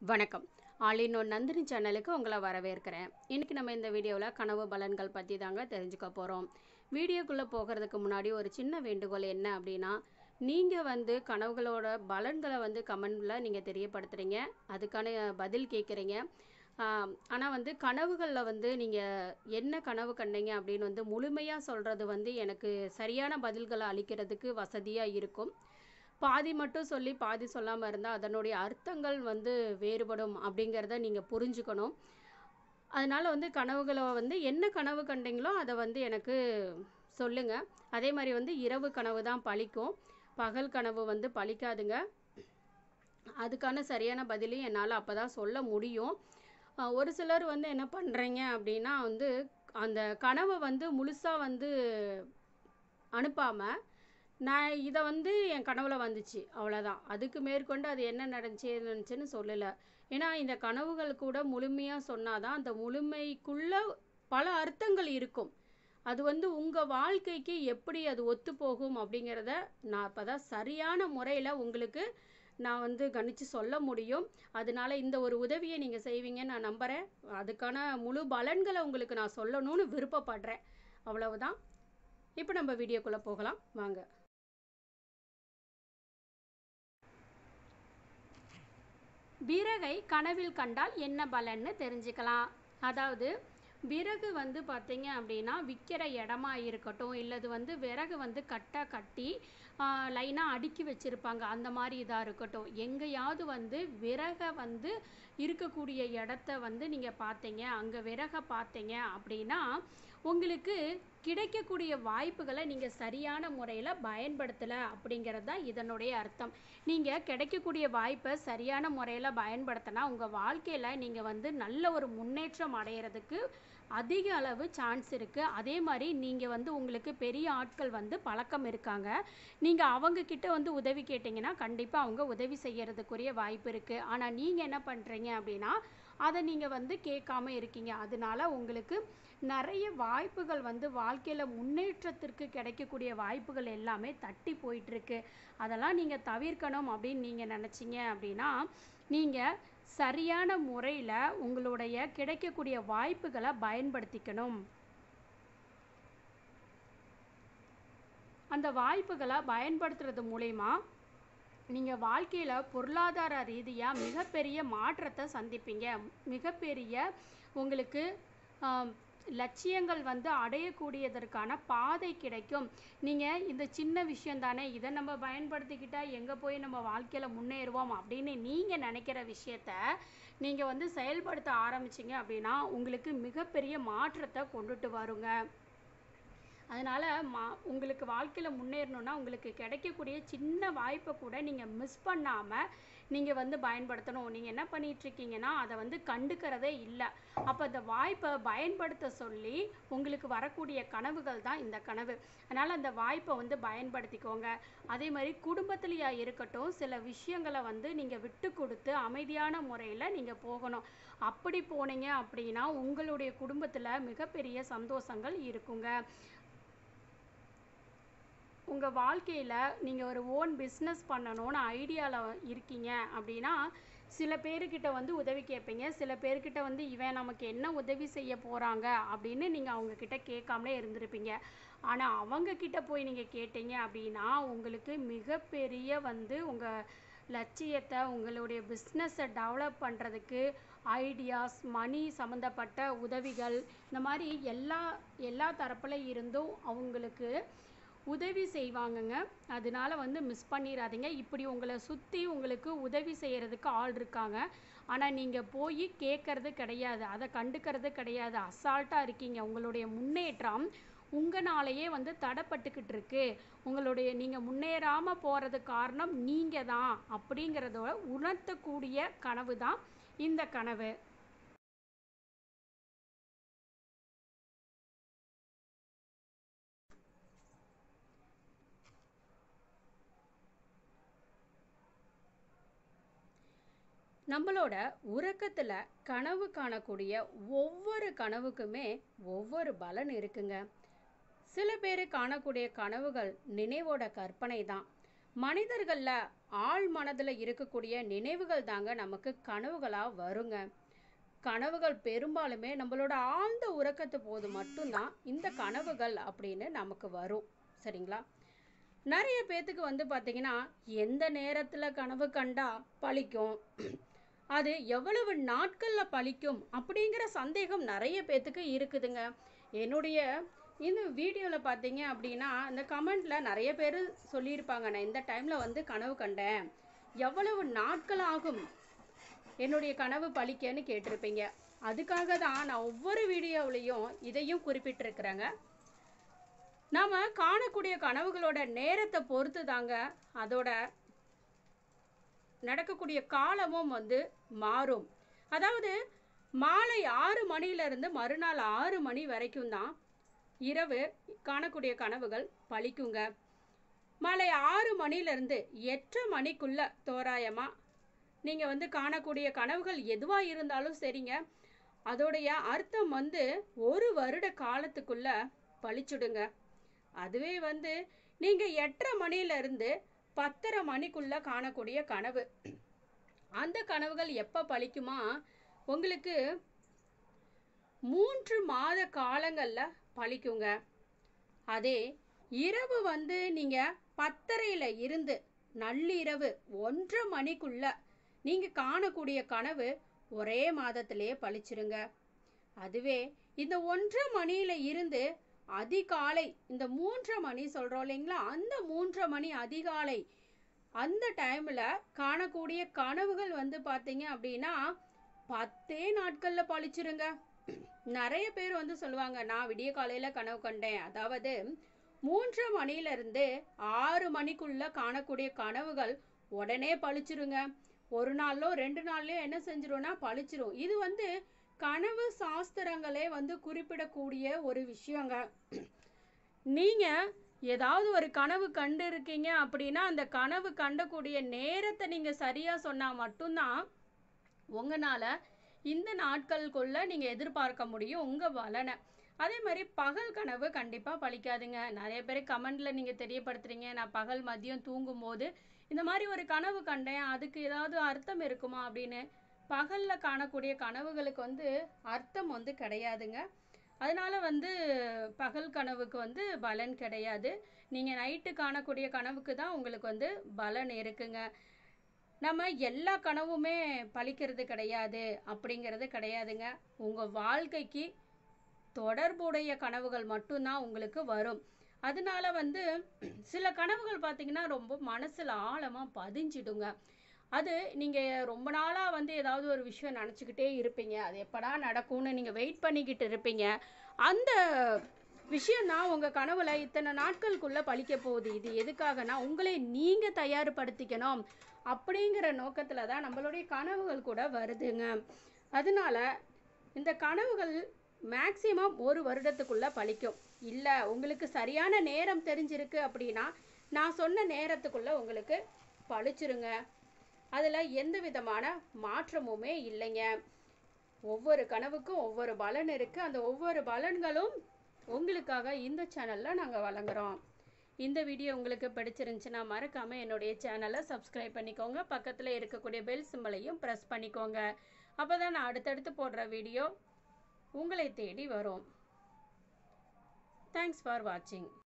வணக்கம் ஆலினோ நந்தினி சேனலுக்கு உங்களை வரவேற்கிறேன் இன்னைக்கு நம்ம இந்த வீடியோவில் கனவு பலன்கள் பற்றி தாங்க தெரிஞ்சுக்க போகிறோம் வீடியோக்குள்ளே போகிறதுக்கு முன்னாடி ஒரு சின்ன வேண்டுகோள் என்ன அப்படின்னா நீங்கள் வந்து கனவுகளோட பலன்களை வந்து கமெண்டில் நீங்கள் தெரியப்படுத்துகிறீங்க அதுக்கான பதில் கேட்குறீங்க ஆனால் வந்து கனவுகளில் வந்து நீங்கள் என்ன கனவு கண்டீங்க அப்படின்னு வந்து முழுமையாக சொல்கிறது வந்து எனக்கு சரியான பதில்களை அளிக்கிறதுக்கு வசதியாக இருக்கும் பாதி மட்டும் சொல்லி பாதி சொல்லாமல் இருந்தால் அதனுடைய அர்த்தங்கள் வந்து வேறுபடும் அப்படிங்கிறத நீங்கள் புரிஞ்சுக்கணும் அதனால் வந்து கனவுகளை வந்து என்ன கனவு கண்டீங்களோ அதை வந்து எனக்கு சொல்லுங்கள் அதே மாதிரி வந்து இரவு கனவு தான் பழிக்கும் பகல் கனவு வந்து பழிக்காதுங்க அதுக்கான சரியான பதிலையும் என்னால் அப்போ தான் சொல்ல முடியும் அஹ் ஒரு சிலர் வந்து என்ன பண்ணுறீங்க அப்படின்னா வந்து அந்த கனவை வந்து முழுசாக வந்து அனுப்பாமல் நான் இதை வந்து என் கனவுல வந்துச்சு அவ்வளோதான் அதுக்கு மேற்கொண்டு அது என்ன நடந்துச்சு ஏது நடந்துச்சுன்னு சொல்லலை ஏன்னா இந்த கனவுகள் கூட முழுமையாக சொன்னாதான் அந்த முழுமைக்குள்ள பல அர்த்தங்கள் இருக்கும் அது வந்து உங்கள் வாழ்க்கைக்கு எப்படி அது ஒத்து போகும் அப்படிங்கிறத நான் இப்போ தான் சரியான முறையில் உங்களுக்கு நான் வந்து கணிச்சு சொல்ல முடியும் அதனால இந்த ஒரு உதவியை நீங்கள் செய்வீங்கன்னு நான் நம்புகிறேன் அதுக்கான முழு பலன்களை உங்களுக்கு நான் சொல்லணும்னு விருப்பப்படுறேன் அவ்வளவுதான் இப்போ நம்ம வீடியோக்குள்ளே போகலாம் வாங்க விறகை கனவில் கண்டால் என்ன பலன்னு தெரிஞ்சுக்கலாம் அதாவது விறகு வந்து பார்த்தீங்க அப்படின்னா விற்கிற இடமா இருக்கட்டும் இல்லது வந்து விறகு வந்து கட்டாக கட்டி லைனாக அடுக்கி வச்சுருப்பாங்க அந்த மாதிரி இதாக இருக்கட்டும் எங்கேயாவது வந்து விறகை வந்து இருக்கக்கூடிய இடத்த வந்து நீங்கள் பார்த்தீங்க அங்கே விறகை பார்த்தீங்க அப்படின்னா உங்களுக்கு கிடைக்கக்கூடிய வாய்ப்புகளை நீங்கள் சரியான முறையில் பயன்படுத்தலை அப்படிங்கிறது தான் இதனுடைய அர்த்தம் நீங்கள் கிடைக்கக்கூடிய வாய்ப்பை சரியான முறையில் பயன்படுத்தினா உங்கள் வாழ்க்கையில் நீங்கள் வந்து நல்ல ஒரு முன்னேற்றம் அடையிறதுக்கு அதிக அளவு சான்ஸ் இருக்குது அதே மாதிரி நீங்கள் வந்து உங்களுக்கு பெரிய ஆட்கள் வந்து பழக்கம் இருக்காங்க நீங்கள் அவங்க கிட்ட வந்து உதவி கேட்டிங்கன்னா கண்டிப்பாக அவங்க உதவி செய்யறதுக்குரிய வாய்ப்பு இருக்குது ஆனால் நீங்கள் என்ன பண்ணுறீங்க அப்படின்னா அதை நீங்கள் வந்து கேட்காம இருக்கீங்க அதனால உங்களுக்கு நிறைய வாய்ப்புகள் வந்து வாழ்க்கையில் முன்னேற்றத்திற்கு கிடைக்கக்கூடிய வாய்ப்புகள் எல்லாமே தட்டி போயிட்டுருக்கு அதெல்லாம் நீங்கள் தவிர்க்கணும் அப்படின்னு நீங்கள் நினச்சிங்க அப்படின்னா நீங்கள் சரியான முறையில் உங்களுடைய கிடைக்கக்கூடிய வாய்ப்புகளை பயன்படுத்திக்கணும் அந்த வாய்ப்புகளை பயன்படுத்துறது மூலயமா நீங்கள் வாழ்க்கையில் பொருளாதார ரீதியாக மிகப்பெரிய மாற்றத்தை சந்திப்பீங்க மிகப்பெரிய உங்களுக்கு ஆம், லட்சியங்கள் வந்து அடையக்கூடியதற்கான பாதை கிடைக்கும் நீங்கள் இந்த சின்ன விஷயம் தானே இதை நம்ம பயன்படுத்திக்கிட்டால் எங்கே போய் நம்ம வாழ்க்கையில் முன்னேறுவோம் அப்படின்னு நீங்கள் நினைக்கிற விஷயத்த நீங்கள் வந்து செயல்படுத்த ஆரம்பிச்சிங்க அப்படின்னா உங்களுக்கு மிகப்பெரிய மாற்றத்தை கொண்டுட்டு வருங்க அதனால் மா உங்களுக்கு வாழ்க்கையில் முன்னேறணும்னா உங்களுக்கு கிடைக்கக்கூடிய சின்ன வாய்ப்பை கூட நீங்கள் மிஸ் பண்ணாமல் நீங்கள் வந்து பயன்படுத்தணும் நீங்கள் என்ன பண்ணிட்டு இருக்கீங்கன்னா அதை வந்து கண்டுக்கிறதே இல்லை அப்போ அந்த வாய்ப்பை பயன்படுத்த சொல்லி உங்களுக்கு வரக்கூடிய கனவுகள் தான் இந்த கனவு அதனால் அந்த வாய்ப்பை வந்து பயன்படுத்திக்கோங்க அதே மாதிரி குடும்பத்திலேயா இருக்கட்டும் சில விஷயங்களை வந்து நீங்கள் விட்டு கொடுத்து அமைதியான முறையில் நீங்கள் போகணும் அப்படி போனீங்க அப்படின்னா உங்களுடைய குடும்பத்தில் மிகப்பெரிய சந்தோஷங்கள் இருக்குங்க உங்கள் வாழ்க்கையில் நீங்கள் ஒரு ஓன் பிஸ்னஸ் பண்ணணும்னு ஐடியாவில் இருக்கீங்க அப்படின்னா சில பேர்கிட்ட வந்து உதவி கேட்பீங்க சில பேர்கிட்ட வந்து இவன் நமக்கு என்ன உதவி செய்ய போகிறாங்க அப்படின்னு நீங்கள் அவங்கக்கிட்ட கேட்காமலே இருந்திருப்பீங்க ஆனால் அவங்கக்கிட்ட போய் நீங்கள் கேட்டீங்க அப்படின்னா உங்களுக்கு மிகப்பெரிய வந்து உங்கள் லட்சியத்தை உங்களுடைய பிஸ்னஸை டெவலப் பண்ணுறதுக்கு ஐடியாஸ் மணி சம்மந்தப்பட்ட உதவிகள் இந்த மாதிரி எல்லா எல்லா தரப்பில் இருந்தும் அவங்களுக்கு உதவி செய்வாங்கங்க அதனால வந்து மிஸ் பண்ணிடாதீங்க இப்படி உங்களை சுற்றி உங்களுக்கு உதவி செய்கிறதுக்கு ஆள் இருக்காங்க ஆனால் நீங்கள் போய் கேட்கறது கிடையாது அதை கண்டுக்கிறது கிடையாது அசால்ட்டாக இருக்கீங்க உங்களுடைய முன்னேற்றம் உங்களாலேயே வந்து தடைப்பட்டுக்கிட்டு இருக்கு உங்களுடைய நீங்கள் முன்னேறாமல் போகிறது காரணம் நீங்கள் தான் அப்படிங்கிறதோட உணர்த்தக்கூடிய கனவு தான் இந்த கனவு நம்மளோட உறக்கத்தில் கனவு காணக்கூடிய ஒவ்வொரு கனவுக்குமே ஒவ்வொரு பலன் இருக்குங்க சில பேர் காணக்கூடிய கனவுகள் நினைவோட கற்பனை தான் மனிதர்களில் ஆழ் மனதில் இருக்கக்கூடிய நினைவுகள் தாங்க நமக்கு கனவுகளாக வருங்க கனவுகள் பெரும்பாலுமே நம்மளோட ஆழ்ந்த உறக்கத்து போது மட்டும்தான் இந்த கனவுகள் அப்படின்னு நமக்கு வரும் சரிங்களா நிறைய பேத்துக்கு வந்து பார்த்தீங்கன்னா எந்த நேரத்தில் கனவு கண்டா பழிக்கும் அது எவ்வளவு நாட்களில் பழிக்கும் அப்படிங்கிற சந்தேகம் நிறைய பேத்துக்கு இருக்குதுங்க என்னுடைய இந்த வீடியோவில் பார்த்தீங்க அப்படின்னா இந்த கமெண்டில் நிறைய பேர் சொல்லியிருப்பாங்க நான் இந்த டைமில் வந்து கனவு கண்டேன் எவ்வளவு நாட்கள் ஆகும் என்னுடைய கனவு பழிக்கன்னு கேட்டிருப்பீங்க அதுக்காக தான் நான் ஒவ்வொரு வீடியோவிலையும் இதையும் குறிப்பிட்டிருக்கிறேங்க நாம் காணக்கூடிய கனவுகளோட நேரத்தை பொறுத்து தாங்க அதோட நடக்கக்கூடிய காலமும் வந்து மாறும் அதாவது மாலை ஆறு மணியிலிருந்து மறுநாள் ஆறு மணி வரைக்கும் தான் இரவு காணக்கூடிய கனவுகள் பழிக்குங்க மாலை ஆறு மணிலேருந்து எட்டு மணிக்குள்ள தோராயமாக நீங்கள் வந்து காணக்கூடிய கனவுகள் எதுவாக இருந்தாலும் சரிங்க அதோடைய அர்த்தம் வந்து ஒரு வருட காலத்துக்குள்ள பழிச்சுடுங்க அதுவே வந்து நீங்கள் எட்டரை மணியிலிருந்து பத்தரை மணிக்குள்ள காணக்கூடிய கனவு அந்த கனவுகள் எப்போ பழிக்குமா உங்களுக்கு மூன்று மாத காலங்களில் பழிக்குங்க அதே இரவு வந்து நீங்கள் பத்தரையில் இருந்து நள்ளிரவு ஒன்றரை மணிக்குள்ள நீங்கள் காணக்கூடிய கனவு ஒரே மாதத்திலேயே பழிச்சிருங்க அதுவே இந்த ஒன்றரை மணியில் இருந்து அதிகாலை இந்த மூன்றரை மணி சொல்கிறோம் இல்லைங்களா அந்த மூன்றரை மணி அதிகாலை அந்த டைமில் காணக்கூடிய கனவுகள் வந்து பார்த்தீங்க அப்படின்னா பத்தே நாட்களில் பழிச்சிருங்க நிறைய பேர் வந்து சொல்லுவாங்க நான் விடிய காலையில் கனவு கண்டேன் அதாவது மூன்று மணியிலிருந்து ஆறு மணிக்குள்ள காணக்கூடிய கனவுகள் உடனே பழிச்சிருங்க ஒரு நாளோ ரெண்டு நாள்லயோ என்ன செஞ்சிரும்னா பழிச்சிரும் இது வந்து கனவு சாஸ்திரங்களே வந்து குறிப்பிடக்கூடிய ஒரு விஷயங்க நீங்க ஏதாவது ஒரு கனவு கண்டு இருக்கீங்க அப்படின்னா அந்த கனவு கண்டக்கூடிய நேரத்தை நீங்க சரியா சொன்னா மட்டும்தான் உங்களால இந்த நாட்களுக்குள்ள நீங்க எதிர்பார்க்க முடியும் உங்க பலனை அதே மாதிரி பகல் கனவு கண்டிப்பாக பழிக்காதுங்க நிறைய பேர் கமெண்ட்ல நீங்கள் தெரியப்படுத்துறீங்க நான் பகல் மதியம் தூங்கும்போது இந்த மாதிரி ஒரு கனவு கண்டேன் அதுக்கு ஏதாவது அர்த்தம் இருக்குமா அப்படின்னு பகலில் காணக்கூடிய கனவுகளுக்கு வந்து அர்த்தம் வந்து கிடையாதுங்க அதனால வந்து பகல் கனவுக்கு வந்து பலன் கிடையாது நீங்கள் நைட்டு காணக்கூடிய கனவுக்கு தான் உங்களுக்கு வந்து பலன் இருக்குங்க நம்ம எல்லா கனவுமே பழிக்கிறது கிடையாது அப்படிங்கிறது கிடையாதுங்க உங்கள் வாழ்க்கைக்கு தொடர்புடைய கனவுகள் மட்டும்தான் உங்களுக்கு வரும் அதனால வந்து சில கனவுகள் பார்த்தீங்கன்னா ரொம்ப மனசில் ஆழமாக பதிஞ்சிடுங்க அது நீங்கள் ரொம்ப நாளாக வந்து ஏதாவது ஒரு விஷயம் நினச்சிக்கிட்டே இருப்பீங்க அது எப்படா நடக்கும்னு நீங்கள் வெயிட் பண்ணிக்கிட்டு இருப்பீங்க அந்த விஷயம்தான் உங்கள் கனவுல இத்தனை நாட்களுக்குள்ளே பழிக்க போகுது இது எதுக்காகனா உங்களை நீங்கள் தயார்படுத்திக்கணும் அப்படிங்கிற நோக்கத்தில் தான் நம்மளுடைய கனவுகள் கூட வருதுங்க அதனால இந்த கனவுகள் மேக்சிமம் ஒரு வருடத்துக்குள்ள பழிக்கும் இல்லை உங்களுக்கு சரியான நேரம் தெரிஞ்சிருக்கு அப்படின்னா நான் சொன்ன நேரத்துக்குள்ள உங்களுக்கு பழிச்சிருங்க அதில் எந்த விதமான மாற்றமுமே இல்லைங்க ஒவ்வொரு கனவுக்கும் ஒவ்வொரு பலன் இருக்குது அந்த ஒவ்வொரு பலன்களும் உங்களுக்காக இந்த சேனலில் நாங்கள் வழங்குறோம் இந்த வீடியோ உங்களுக்கு பிடிச்சிருந்துச்சுன்னா மறக்காமல் என்னுடைய சேனலை சப்ஸ்கிரைப் பண்ணிக்கோங்க பக்கத்தில் இருக்கக்கூடிய பெல் சிம்பலையும் ப்ரெஸ் பண்ணிக்கோங்க அப்போ தான் நான் அடுத்தடுத்து போடுற வீடியோ உங்களை தேடி வரும் தேங்க்ஸ் ஃபார் வாட்சிங்